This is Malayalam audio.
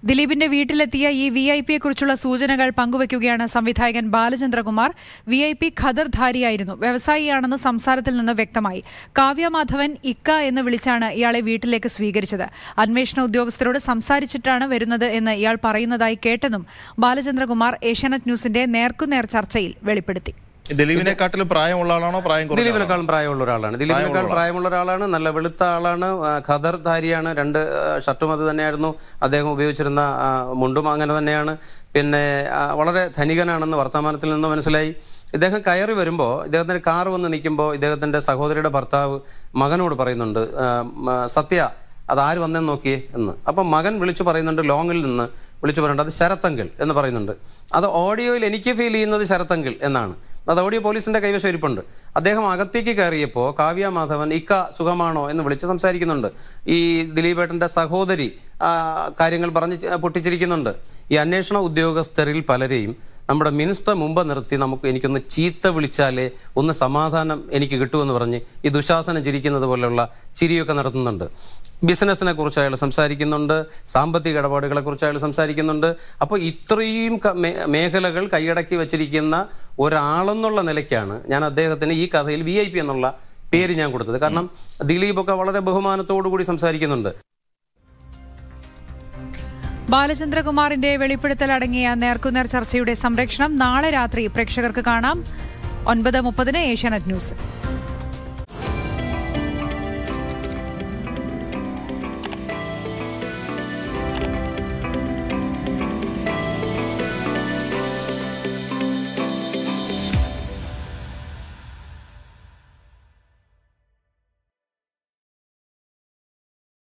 ദിലീപിന്റെ വീട്ടിലെത്തിയ ഈ വി ഐ പിയെ കുറിച്ചുള്ള സൂചനകൾ പങ്കുവയ്ക്കുകയാണ് സംവിധായകൻ ബാലചന്ദ്രകുമാർ വി ഐ പി ഖദർധാരിയായിരുന്നു വ്യവസായിയാണെന്ന് സംസാരത്തിൽ നിന്ന് വ്യക്തമായി കാവ്യ മാധവൻ ഇക്ക എന്ന് വിളിച്ചാണ് ഇയാളെ വീട്ടിലേക്ക് സ്വീകരിച്ചത് അന്വേഷണ ഉദ്യോഗസ്ഥരോട് സംസാരിച്ചിട്ടാണ് വരുന്നത് എന്ന് ഇയാൾ പറയുന്നതായി കേട്ടെന്നും ബാലചന്ദ്രകുമാർ ഏഷ്യാനെറ്റ് ന്യൂസിന്റെ നേർക്കുനേർ ചർച്ചയിൽ വെളിപ്പെടുത്തി ദിലീപിനെക്കാട്ടിലും പ്രായമുള്ള ആളാണോ പ്രായം കുറഞ്ഞ ആളാണോ? ദിലീപിനെക്കാളും പ്രായമുള്ള ഒരാളാണ് ദിലീപിനേക്കാൾ പ്രായമുള്ള ഒരാളാണ് നല്ല വെളുത്ത ആളാണ് ആ, ഖദർധാരിയാണ് രണ്ട് ആ, ഷർട്ടും അത് തന്നെയായിരുന്നു അദ്ദേഹം ഉപയോഗിച്ചിരുന്ന ആ, മുണ്ടും അങ്ങനെ തന്നെയാണ് പിന്നെ ആ, വളരെ ധനികനാണെന്ന് വർത്തമാനത്തിൽ നിന്ന് മനസ്സിലായി ഇദ്ദേഹം കയറി വരുമ്പോൾ ഇദ്ദേഹത്തിന്റെ കാർ വന്ന് നിൽക്കുമ്പോൾ ഇദ്ദേഹത്തിന്റെ സഹോദരിയുടെ ഭർത്താവ് മകനോട് പറയുന്നുണ്ട് ആ, മ, സത്യ അത് ആര് വന്നെന്ന് നോക്കിയേ എന്ന് അപ്പം മകൻ വിളിച്ചു പറയുന്നുണ്ട് ലോങ്ങിൽ നിന്ന് വിളിച്ചു പറയുന്നുണ്ട് അത് ശരത്തങ്കിൾ എന്ന് പറയുന്നുണ്ട് അത് ഓഡിയോയിൽ എനിക്ക് ഫീൽ ചെയ്യുന്നത് ശരത്തങ്കിൾ എന്നാണ് അത് ഓഡിയോ പോലീസിന്റെ കൈവശം ഇരിപ്പുണ്ട് അദ്ദേഹം അകത്തേക്ക് കയറിയപ്പോൾ കാവ്യ മാധവൻ ഇക്ക സുഖമാണോ എന്ന് വിളിച്ച് സംസാരിക്കുന്നുണ്ട് ഈ ദിലീപേട്ടന്റെ സഹോദരി ആ, കാര്യങ്ങൾ പറഞ്ഞ് ച- പൊട്ടിച്ചിരിക്കുന്നുണ്ട് ഈ അന്വേഷണ ഉദ്യോഗസ്ഥരിൽ പലരെയും നമ്മുടെ മിനിസ്റ്റർ മുമ്പ് നിർത്തി നമുക്ക് എനിക്കൊന്ന് ചീത്ത വിളിച്ചാലേ ഒന്ന് സമാധാനം എനിക്ക് കിട്ടുമെന്ന് പറഞ്ഞ് ഈ ദുശാസനം ചിരിക്കുന്നത് പോലെയുള്ള ചിരിയൊക്കെ നടത്തുന്നുണ്ട് ബിസിനസ്സിനെ കുറിച്ച് അയാൾ സംസാരിക്കുന്നുണ്ട് സാമ്പത്തിക ഇടപാടുകളെ കുറിച്ച് അയാൾ സംസാരിക്കുന്നുണ്ട് അപ്പോൾ ഇത്രയും ക- മേ- മേഖലകൾ കൈയടക്കി വച്ചിരിക്കുന്ന ഒരാളെന്നുള്ള നിലയ്ക്കാണ് ഞാൻ അദ്ദേഹത്തിന് ഈ കഥയിൽ വി ഐ പി എന്നുള്ള പേര് ഞാൻ കൊടുത്തത് കാരണം ദിലീപൊക്കെ വളരെ ബഹുമാനത്തോടു കൂടി സംസാരിക്കുന്നുണ്ട് ബാലചന്ദ്രകുമാറിന്റെ വെളിപ്പെടുത്തൽ അടങ്ങിയ നേർക്കുനേർ ചർച്ചയുടെ സംരക്ഷണം നാളെ രാത്രി പ്രേക്ഷകർക്ക് കാണാം ഒൻപത് മുപ്പതിന് ഏഷ്യാനെറ്റ് ന്യൂസ്